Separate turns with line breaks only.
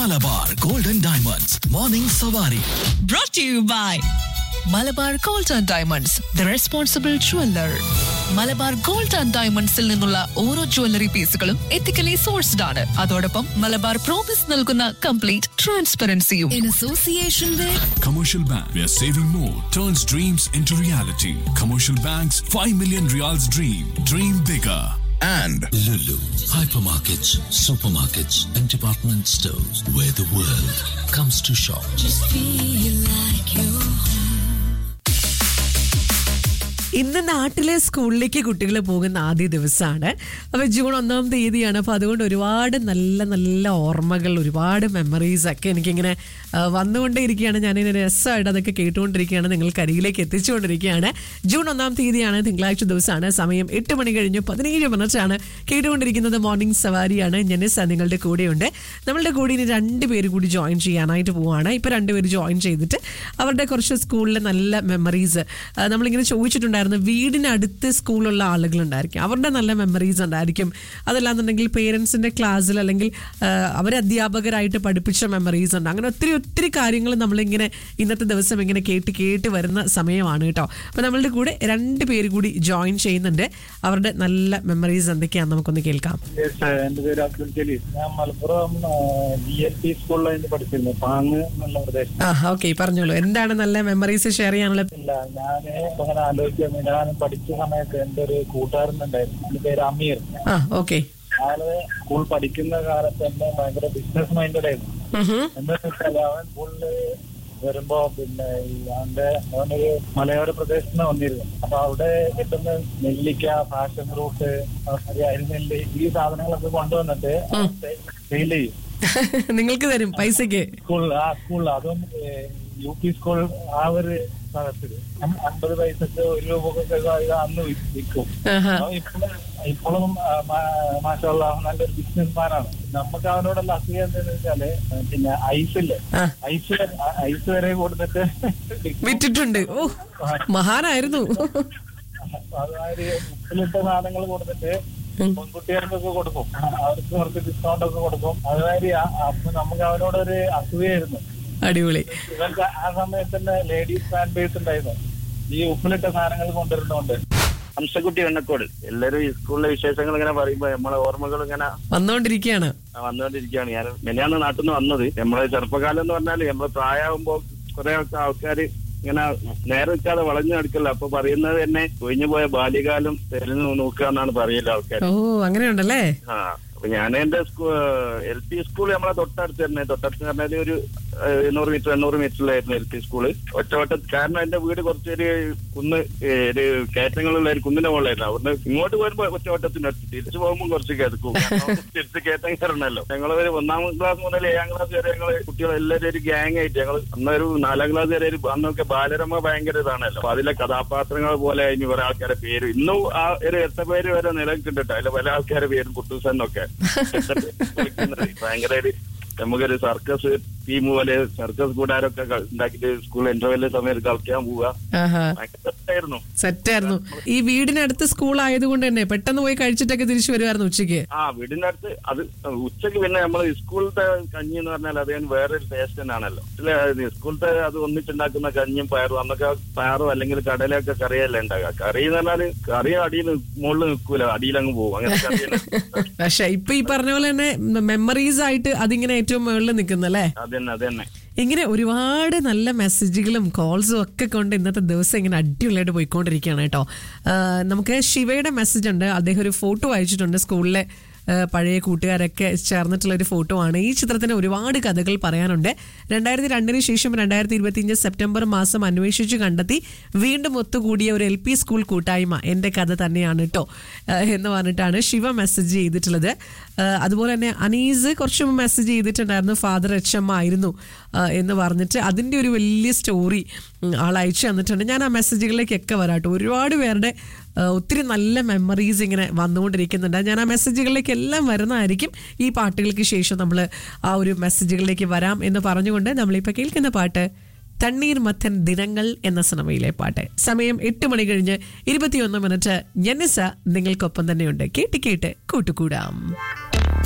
Malabar golden diamonds morning സവാരി
brought to you by Malabar gold and diamonds the responsible jeweller Malabar gold and ഡയമണ്ട്സിൽ നിന്നുള്ള ഓരോ jewellery പീസുകളും ethically sourced ആണ് അതോടൊപ്പം മലബാർ പ്രോമിസ് നൽകുന്ന കംപ്ലീറ്റ് ട്രാൻസ്പെറൻസിയും in association with
Commercial Bank, where saving more turns dreams into reality. Commercial Bank's 5 million reals dream. Dream bigger.
and
Lulu, hypermarkets, supermarkets, and department stores where the world comes to shop.
ഇന്ന് നാട്ടിലെ സ്കൂളിലേക്ക് കുട്ടികൾ പോകുന്ന ആദ്യ ദിവസമാണ് അപ്പോൾ June ഒന്നാം തീയതിയാണ് അപ്പോൾ അതുകൊണ്ട് ഒരുപാട് നല്ല നല്ല ഓർമ്മകൾ ഒരുപാട് മെമ്മറീസ് ഒക്കെ എനിക്കിങ്ങനെ ആ, വന്നുകൊണ്ടേയിരിക്കുകയാണ് ഞാനിങ്ങനെ രസമായിട്ട് അതൊക്കെ കേട്ടുകൊണ്ടിരിക്കുകയാണ് നിങ്ങൾക്ക് അരികിലേക്ക് എത്തിച്ചുകൊണ്ടിരിക്കുകയാണ് ജൂൺ ഒന്നാം തീയതിയാണ് തിങ്കളാഴ്ച ദിവസമാണ് സമയം എട്ട് മണി കഴിഞ്ഞ് പതിനേഴ് മിനിറ്റാണ് കേട്ടുകൊണ്ടിരിക്കുന്നത് മോർണിംഗ് സവാരിയാണ് ജനസ നിങ്ങളുടെ കൂടെയുണ്ട് നമ്മളുടെ കൂടെ ഇനി രണ്ട് പേര് കൂടി ജോയിൻ ചെയ്യാനായിട്ട് പോവാണ് ഇപ്പോൾ രണ്ടുപേര് ജോയിൻ ചെയ്തിട്ട് അവരുടെ കുറച്ച് സ്കൂളിലെ നല്ല മെമ്മറീസ് നമ്മളിങ്ങനെ ചോദിച്ചിട്ടുണ്ടായിരുന്നു വീടിനടുത്ത് സ്കൂളുള്ള ആളുകളുണ്ടായിരിക്കും അവരുടെ നല്ല മെമ്മറീസ് ഉണ്ടായിരിക്കും അതല്ലാന്നുണ്ടെങ്കിൽ പേരൻസിൻ്റെ ക്ലാസ്സിൽ അല്ലെങ്കിൽ ആ, അവർ അധ്യാപകരായിട്ട് പഠിപ്പിച്ച മെമ്മറീസ് ഉണ്ട് അങ്ങനെ ഒത്തിരി ഒത്തിരി കാര്യങ്ങൾ നമ്മളിങ്ങനെ ഇന്നത്തെ ദിവസം ഇങ്ങനെ കേട്ട് കേട്ട് വരുന്ന സമയമാണ് കേട്ടോ അപ്പോൾ നമ്മളുടെ കൂടെ രണ്ട് പേര് കൂടി ജോയിൻ ചെയ്യുന്നുണ്ട് അവരുടെ നല്ല മെമ്മറീസ് എന്തൊക്കെയാണെന്ന് നമുക്കൊന്ന് കേൾക്കാം
Yes, sir. എന്റെ പേര് അബ്ദുൽ ജലീൽ ഞാൻ മലപ്പുറം ജി എൽ പി സ്കൂളിലായിരുന്നു പഠിച്ചിരുന്നു പാങ് എന്നുള്ള പ്രദേശം
ആ ഓക്കെ പറഞ്ഞോളൂ എന്താണ് നല്ല മെമ്മറീസ് ഷെയർ ചെയ്യാനുള്ള
ഇല്ല ഞാന് ഇപ്പൊ അങ്ങനെ ആലോചിക്കുന്നു ഞാൻ പഠിച്ച സമയത്ത് എന്റെ ഒരു കൂട്ടുകാരൻ ഉണ്ടായിരുന്നു എന്റെ പേര് അമീർ
ആ ഓക്കെ
അയാള് സ്കൂൾ പഠിക്കുന്ന കാലത്ത് തന്നെ ഭയങ്കര ബിസിനസ് മൈൻഡഡ് ആയിരുന്നു എന്താന്ന് വെച്ചാല് അവൻ സ്കൂളില് വരുമ്പോ പിന്നെ ഈ അവന്റെ അവനൊരു മലയോര പ്രദേശത്ത് നിന്ന് വന്നിരുന്നു അപ്പൊ അവിടെ കിട്ടുന്ന നെല്ലിക്ക പാഷൻ ഫ്രൂട്ട് അരിനെല്ല് ഈ സാധനങ്ങളൊക്കെ കൊണ്ടുവന്നിട്ട് സെയിൽ ചെയ്യും
നിങ്ങൾക്ക് തരും പൈസക്ക്
സ്കൂൾ ആ സ്കൂളിൽ അതും യു പി സ്കൂൾ ആ ഒരു സ്ഥലത്തില് അം- അമ്പത് പൈസക്ക് ഒരു രൂപക്കൊക്കെ ഇത് അന്ന് വി- വിൽക്കും
ആഹാ.
അവൻ ഇപ്പോഴും ഇപ്പോഴും മാഷുള്ള നല്ലൊരു ബിസിനസ് മാനാണ് നമുക്ക് അവനോടുള്ള അസൂയ എന്താന്ന് വെച്ചാല് ഏഹ്, പിന്നെ ഐസില്ലേ
ആ.
ഐസ് വരെ- ആ ഐസ് വരെ കൊടുത്തിട്ട്
വിറ്റിട്ടുണ്ട് ഓ മഹാനായിരുന്നു
അതായത് ഉപ്പിലിട്ട സാധനങ്ങൾ കൊടുത്തിട്ട് പെൺകുട്ടികൾക്കൊക്കെ കൊടുക്കും അവർക്ക് കുറച്ച് ഡിസ്കൗണ്ട് ഒക്കെ കൊടുക്കും അതായത് ആ- അപ്പൊ നമുക്ക് അവനോടൊരു അസൂയായിരുന്നു
അടിപൊളി
ഇവർക്ക് ആ സമയത്ത് തന്നെ ലേഡീസ് ഫാൻ ബേസ് ഉണ്ടായിരുന്നു ഈ ഉപ്പിലിട്ട സാധനങ്ങൾ കൊണ്ടുവരുന്നോണ്ട് ഹംസക്കുട്ടി എണ്ണക്കോട് എല്ലാരും ഈ സ്കൂളിലെ വിശേഷങ്ങൾ ഇങ്ങനെ പറയുമ്പോ നമ്മളെ ഓർമ്മകൾ ഇങ്ങനെ
വന്നോണ്ടിരിക്കുകയാണ്
വന്നുകൊണ്ടിരിക്കുകയാണ് ഞാൻ മെനയാന്ന് നാട്ടിൽ നിന്ന് വന്നത് നമ്മളെ ചെറുപ്പകാലം എന്ന് പറഞ്ഞാല് നമ്മളെ പ്രായമാകുമ്പോ കുറെ ഒക്കെ ആൾക്കാര് ഇങ്ങനെ നേരെ നിൽക്കാതെ വളഞ്ഞു നടക്കല്ല അപ്പൊ പറയുന്നത് തന്നെ ഒഴിഞ്ഞു പോയ ബാല്യകാലം തെരഞ്ഞു നോക്കുക എന്നാണ് പറയല് ആൾക്കാർ
ഓ അങ്ങനെയുണ്ടല്ലേ
ആ അപ്പൊ ഞാൻ എന്റെ എൽ പി സ്കൂൾ നമ്മളെ തൊട്ടടുത്ത് തന്നെ തൊട്ടടുത്ത് പറഞ്ഞാല് ഒരു ഏഹ്, എണ്ണൂറ് മീറ്റർ എണ്ണൂറ് മീറ്ററിലായിരുന്നു എൽ പി സ്കൂള് ഒറ്റവട്ട കാരണം എന്റെ വീട് കുറച്ചൊരു കുന്ന് ഏഹ്, ഒരു കയറ്റങ്ങളുള്ള ഒരു കുന്നിന്റെ മുകളിലായിരുന്നു അവിടുന്ന് ഇങ്ങോട്ട് വരുമ്പോ ഒറ്റവട്ടത്തിന്റെ അടുത്ത് തിരിച്ചു പോകുമ്പോൾ കുറച്ച് കിടക്കും കാരണം തിരിച്ച് കയറ്റം കയറണല്ലോ ഞങ്ങൾ ഒരു ഒന്നാം ക്ലാസ് മുതൽ ഏഴാം ക്ലാസ് വരെ ഞങ്ങള് കുട്ടികൾ എല്ലാവരും ഒരു ഗ്യാങ് ആയിട്ട് ഞങ്ങൾ അന്നൊരു നാലാം ക്ലാസ് വരെ ഒരു അന്നൊക്കെ ബാലരമ ഭയങ്കര ഇതാണല്ലോ അപ്പൊ അതിലെ കഥാപാത്രങ്ങൾ പോലെ കഴിഞ്ഞ് കുറെ ആൾക്കാരെ പേര് ഇന്നും ആ ഒരു എട്ട് പേര് വരെ നിലനിൽക്കുന്നുണ്ട് അതിലെ പല ആൾക്കാരുടെ പേരും കുട്ടൂസൻ എന്നൊക്കെ ഭയങ്കര ഒരു നമുക്കൊരു സർക്കസ് ടീം പോലെ സർക്കസ് കൂടാരൊക്കെ ക- ഉണ്ടാക്കിയിട്ട് സ്കൂൾ ഇന്റർവെല്ലിന്റെ സമയത്ത് കളിക്കാൻ പോവുക
ആഹാ
ഭയങ്കര രസായിരുന്നു
സെറ്റായിരുന്നു ഈ വീടിനടുത്ത് സ്കൂൾ ആയതുകൊണ്ട് തന്നെ പെട്ടെന്ന് പോയി കഴിച്ചിട്ടൊക്കെ തിരിച്ചു വരുമായിരുന്നു ഉച്ചയ്ക്ക്
ആ വീടിന്റെ അടുത്ത് അത് ഉച്ചക്ക് പിന്നെ നമ്മൾ സ്കൂളിലത്തെ കഞ്ഞി എന്ന് പറഞ്ഞാൽ അത് വേറൊരു ടേസ്റ്റ് തന്നെയാണല്ലോ ഇതിലെ സ്കൂളിലത്തെ അത് ഒന്നിച്ചുണ്ടാക്കുന്ന കഞ്ഞിയും പയറും അന്നൊക്കെ പയറും അല്ലെങ്കിൽ കടലൊക്കെ കറിയല്ലേ ഉണ്ടാക്കുക കറി എന്ന് പറഞ്ഞാല് കറി അടിയിൽ മുകളിൽ നിൽക്കൂല അടിയിലങ്ങ് പോകും അങ്ങനെ കറി തന്നെ.
പക്ഷെ ഇപ്പൊ ഈ പറഞ്ഞ പോലെ തന്നെ മെമ്മറീസ് ആയിട്ട് അതിങ്ങനെ ഏറ്റവും മുകളിൽ നിൽക്കുന്നല്ലേ
അത് തന്നെ അത് തന്നെ
ഇങ്ങനെ ഒരുപാട് നല്ല മെസ്സേജുകളും കോൾസും ഒക്കെ കൊണ്ട് ഇന്നത്തെ ദിവസം ഇങ്ങനെ അടിപൊളിയായിട്ട് പോയിക്കൊണ്ടിരിക്കുകയാണ് കേട്ടോ ആ, നമുക്ക് ശിവയുടെ മെസ്സേജ് ഉണ്ട് അദ്ദേഹം ഒരു ഫോട്ടോ അയച്ചിട്ടുണ്ട് സ്കൂളിലെ ആ, പഴയ കൂട്ടുകാരൊക്കെ ചേർന്നിട്ടുള്ള ഒരു ഫോട്ടോ ആണ് ഈ ചിത്രത്തിന് ഒരുപാട് കഥകൾ പറയാനുണ്ട് രണ്ടായിരത്തി രണ്ടിന് ശേഷം രണ്ടായിരത്തി ഇരുപത്തിയഞ്ച് സെപ്റ്റംബർ മാസം അന്വേഷിച്ചു കണ്ടെത്തി വീണ്ടും ഒത്തുകൂടിയ ഒരു എൽ പി സ്കൂൾ കൂട്ടായ്മ എൻ്റെ കഥ തന്നെയാണ് കേട്ടോ ആ, എന്ന് പറഞ്ഞിട്ടാണ് ശിവ മെസ്സേജ് ചെയ്തിട്ടുള്ളത് ആ, അതുപോലെ തന്നെ അനീസ് കുറച്ച് മുമ്പ് മെസ്സേജ് ചെയ്തിട്ടുണ്ടായിരുന്നു ഫാദർ എച്ച് എം ആയിരുന്നു ആ, എന്ന് പറഞ്ഞിട്ട് അതിൻ്റെ ഒരു വലിയ സ്റ്റോറി ആൾ അയച്ചു തന്നിട്ടുണ്ട് ഞാൻ ആ മെസ്സേജുകളിലേക്കൊക്കെ വരാട്ടോ ഒരുപാട് പേരുടെ ആ, ഒത്തിരി നല്ല മെമ്മറീസ് ഇങ്ങനെ വന്നുകൊണ്ടിരിക്കുന്നുണ്ട് ഞാൻ ആ മെസ്സേജുകളിലേക്ക് എല്ലാം വരുന്നതായിരിക്കും ഈ പാട്ടുകൾക്ക് ശേഷം നമ്മൾ ആ ഒരു മെസ്സേജുകളിലേക്ക് വരാം എന്ന് പറഞ്ഞുകൊണ്ട് നമ്മളിപ്പോൾ കേൾക്കുന്ന പാട്ട് തണ്ണീർ മഥൻ ദിനങ്ങൾ എന്ന സിനിമയിലെ പാട്ട് സമയം എട്ട് മണി കഴിഞ്ഞ് ഇരുപത്തിയൊന്ന് മിനിറ്റ് ഞെന്നിസ നിങ്ങൾക്കൊപ്പം തന്നെയുണ്ട് കേട്ട് കേട്ട് കൂട്ടുകൂടാം